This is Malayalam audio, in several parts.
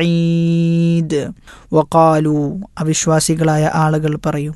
ബഈദ് വഖാലു അവിശ്വാസികളായ ആളുകൾ പറയും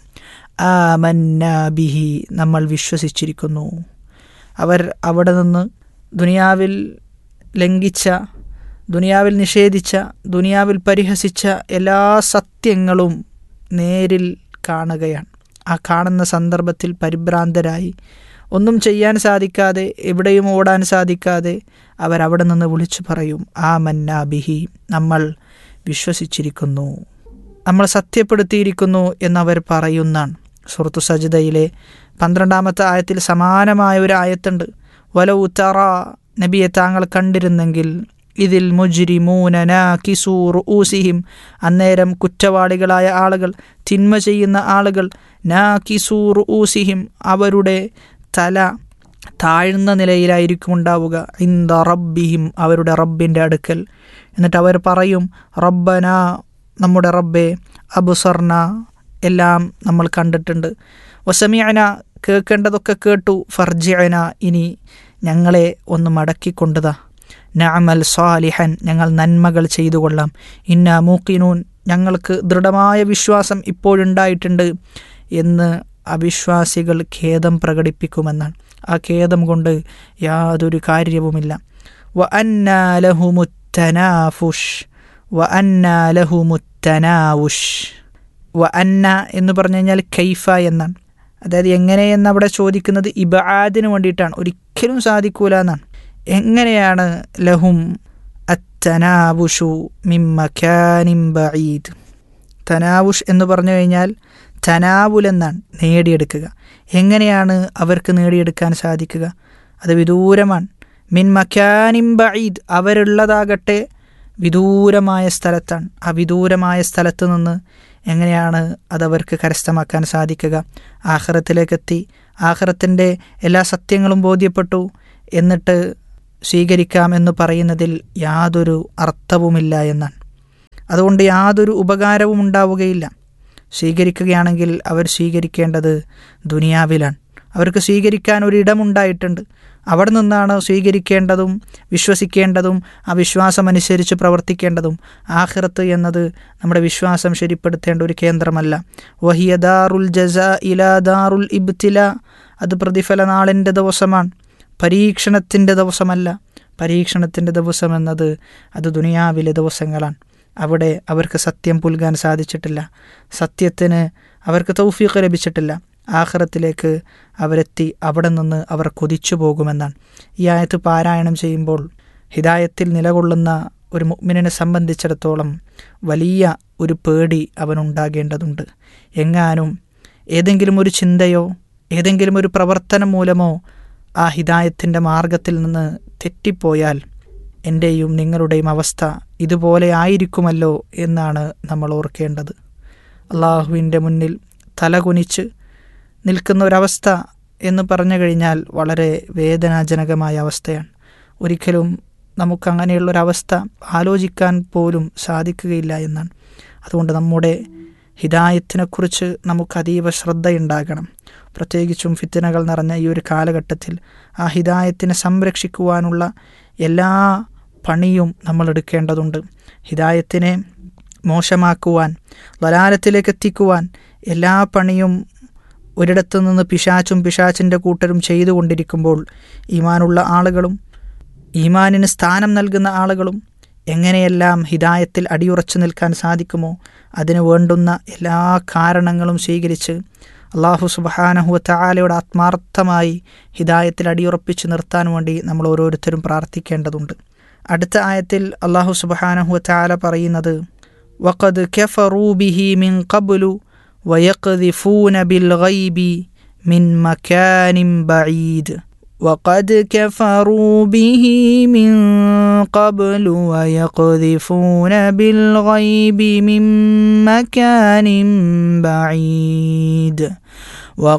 ആമന്ന ബിഹി നമ്മൾ വിശ്വസിച്ചിരിക്കുന്നു അവർ അവിടെ നിന്ന് ദുനിയാവിൽ ലംഘിച്ച ദുനിയാവിൽ നിഷേധിച്ച ദുനിയാവിൽ പരിഹസിച്ച എല്ലാ സത്യങ്ങളും നേരിൽ കാണുകയാണ് ആ കാണുന്ന സന്ദർഭത്തിൽ പരിഭ്രാന്തരായി ഒന്നും ചെയ്യാൻ സാധിക്കാതെ എവിടെയും ഓടാൻ സാധിക്കാതെ അവരവിടെ നിന്ന് വിളിച്ചു പറയും ആ മന്ന ബിഹി നമ്മൾ വിശ്വസിച്ചിരിക്കുന്നു നമ്മൾ സത്യപ്പെടുത്തിയിരിക്കുന്നു എന്നവർ പറയുന്നാണ് സുഹൃത്തു സജിതയിലെ പന്ത്രണ്ടാമത്തെ ആയത്തിൽ സമാനമായ ഒരു ആയത്തുണ്ട് വല ഉത്തറ നബിയെ താങ്കൾ കണ്ടിരുന്നെങ്കിൽ ഇതിൽ മുജ്രിമൂനന കിസൂർ ഊസിഹിം അന്നേരം കുറ്റവാളികളായ ആളുകൾ തിന്മ ചെയ്യുന്ന ആളുകൾ നാ കിസൂർ ഊസിഹിം അവരുടെ തല താഴ്ന്ന നിലയിലായിരിക്കും ഉണ്ടാവുക ഇന്ദ റബ്ബിഹിം അവരുടെ റബ്ബിൻ്റെ അടുക്കൽ എന്നിട്ട് അവർ പറയും റബ്ബന നമ്മുടെ റബ്ബെ അബുസർന എല്ലാം നമ്മൾ കണ്ടിട്ടുണ്ട് വസമിയന കേൾക്കേണ്ടതൊക്കെ കേട്ടു ഫർജിയന ഇനി ഞങ്ങളെ ഒന്ന് മടക്കിക്കൊണ്ടതാ നഅമൽ സ്വാലിഹൻ ഞങ്ങൾ നന്മകൾ ചെയ്തു കൊള്ളാം ഇന്ന മൂക്കിനൂൻ ഞങ്ങൾക്ക് ദൃഢമായ വിശ്വാസം ഇപ്പോഴുണ്ടായിട്ടുണ്ട് എന്ന് അവിശ്വാസികൾ ഖേദം പ്രകടിപ്പിക്കുമെന്നാണ് ആ ഖേദം കൊണ്ട് യാതൊരു കാര്യവുമില്ല വ അന്നാലഹുമുത്തനാഫുഷ് വ അന്നാലഹുമുത്തനാവുഷ് വ അന്ന എന്ന് പറഞ്ഞു കഴിഞ്ഞാൽ കൈഫ എന്നാണ് അതായത് എങ്ങനെയെന്ന് അവിടെ ചോദിക്കുന്നത് ഇബാദിന് വേണ്ടിയിട്ടാണ് ഒരിക്കലും സാധിക്കൂല എന്നാണ് എങ്ങനെയാണ് ലഹും അത്തനാവുഷു മിമ്മഖാനിം ബഈദ് തനാവുഷ് എന്ന് പറഞ്ഞു കഴിഞ്ഞാൽ തനാവുൽ എന്നാണ് നേടിയെടുക്കുക എങ്ങനെയാണ് അവർക്ക് നേടിയെടുക്കാൻ സാധിക്കുക അത് വിദൂരമാണ് മിൻ മക്കാനിം ബഈദ് അവരുള്ളതാകട്ടെ വിദൂരമായ സ്ഥലത്താണ് ആ വിദൂരമായ സ്ഥലത്ത് നിന്ന് എങ്ങനെയാണ് അതവർക്ക് കരസ്ഥമാക്കാൻ സാധിക്കുക ആഹ്റത്തിലേക്കെത്തി ആഹ്റത്തിൻ്റെ എല്ലാ സത്യങ്ങളും ബോധ്യപ്പെട്ടു എന്നിട്ട് സ്വീകരിക്കാം എന്ന് പറയുന്നതിൽ യാതൊരു അർത്ഥവുമില്ല എന്നാണ് അതുകൊണ്ട് യാതൊരു ഉപകാരവും ഉണ്ടാവുകയില്ല സ്വീകരിക്കുകയാണെങ്കിൽ അവർ സ്വീകരിക്കേണ്ടത് ദുനിയാവിലാണ് അവർക്ക് സ്വീകരിക്കാൻ ഒരിടമുണ്ടായിട്ടുണ്ട് അവിടെ നിന്നാണ് സ്വീകരിക്കേണ്ടതും വിശ്വസിക്കേണ്ടതും ആ വിശ്വാസമനുസരിച്ച് പ്രവർത്തിക്കേണ്ടതും ആഖിറത്ത് എന്നത് നമ്മുടെ വിശ്വാസം ശരിപ്പെടുത്തേണ്ട ഒരു കേന്ദ്രമല്ല വഹിയ ദാറുൽ ജസ ഇലാ ദാറുൽ ഇബ്തില അത് പ്രതിഫല നാളിൻ്റെ ദിവസമാണ് പരീക്ഷണത്തിൻ്റെ ദിവസമല്ല പരീക്ഷണത്തിൻ്റെ ദിവസം എന്നത് അത് ദുനിയാവിലെ ദിവസങ്ങളാണ് അവിടെ അവർക്ക് സത്യം പുൽകാൻ സാധിച്ചിട്ടില്ല സത്യത്തിന് അവർക്ക് തൗഫീഖ് ലഭിച്ചിട്ടില്ല ആഖിറത്തിലേക്ക് അവരെത്തി അവിടെ നിന്ന് അവർ കൊതിച്ചു പോകുമെന്നാണ് ഈ ആയത്ത് പാരായണം ചെയ്യുമ്പോൾ ഹിദായത്തിൽ നിലകൊള്ളുന്ന ഒരു മുഗ്മിനെ സംബന്ധിച്ചിടത്തോളം വലിയ ഒരു പേടി അവനുണ്ടാകേണ്ടതുണ്ട് എങ്ങാനും ഏതെങ്കിലും ഒരു ചിന്തയോ ഏതെങ്കിലും ഒരു പ്രവർത്തനം മൂലമോ ആ ഹിദായത്തിൻ്റെ മാർഗത്തിൽ നിന്ന് തെറ്റിപ്പോയാൽ എൻ്റെയും നിങ്ങളുടെയും അവസ്ഥ ഇതുപോലെ ആയിരിക്കുമല്ലോ എന്നാണ് നമ്മൾ ഓർക്കേണ്ടത് അള്ളാഹുവിൻ്റെ മുന്നിൽ തലകുനിച്ച് നിൽക്കുന്ന ഒരവസ്ഥ എന്ന് പറഞ്ഞു കഴിഞ്ഞാൽ വളരെ വേദനാജനകമായ അവസ്ഥയാണ് ഒരിക്കലും നമുക്കങ്ങനെയുള്ളൊരവസ്ഥ ആലോചിക്കാൻ പോലും സാധിക്കുകയില്ല എന്നാണ് അതുകൊണ്ട് നമ്മുടെ ഹിദായത്തിനെക്കുറിച്ച് നമുക്ക് അതീവ ശ്രദ്ധയുണ്ടാകണം പ്രത്യേകിച്ചും ഫിത്തനകൾ നിറഞ്ഞ ഈ ഒരു കാലഘട്ടത്തിൽ ആ ഹിദായത്തിനെ സംരക്ഷിക്കുവാനുള്ള എല്ലാ പണിയും നമ്മൾ എടുക്കേണ്ടതുണ്ട് ഹിദായത്തിനെ മോശമാക്കുവാൻ വലാലത്തിലേക്ക് എത്തിക്കുവാൻ എല്ലാ പണിയും ഒരിടത്തു നിന്ന് പിശാച്ചും പിശാച്ചിൻ്റെ കൂട്ടരും ചെയ്തുകൊണ്ടിരിക്കുമ്പോൾ ഈമാനുള്ള ആളുകളും ഈമാനിന് സ്ഥാനം നൽകുന്ന ആളുകളും എങ്ങനെയെല്ലാം ഹിദായത്തിൽ അടിയുറച്ചു നിൽക്കാൻ സാധിക്കുമോ അതിനു വേണ്ടുന്ന എല്ലാ കാരണങ്ങളും സ്വീകരിച്ച് അള്ളാഹു സുബഹാനഹുവ താലയുടെ ആത്മാർത്ഥമായി ഹിദായത്തിൽ അടിയുറപ്പിച്ച് നിർത്താൻ വേണ്ടി നമ്മൾ ഓരോരുത്തരും പ്രാർത്ഥിക്കേണ്ടതുണ്ട് അടുത്ത ആയത്തിൽ അള്ളാഹു സുബഹാനഹുവ താല പറയുന്നത് വഖദ് കഫറൂബിഹി മിൻ ഖബ്ലു വയഖ്ദിഫൂന ബിൽ ഗൈബി മിൻ മക്കാനിൻ ബഈദ് وقد كفروا به من قبل ويقذفون بالغيب من مكان بعيد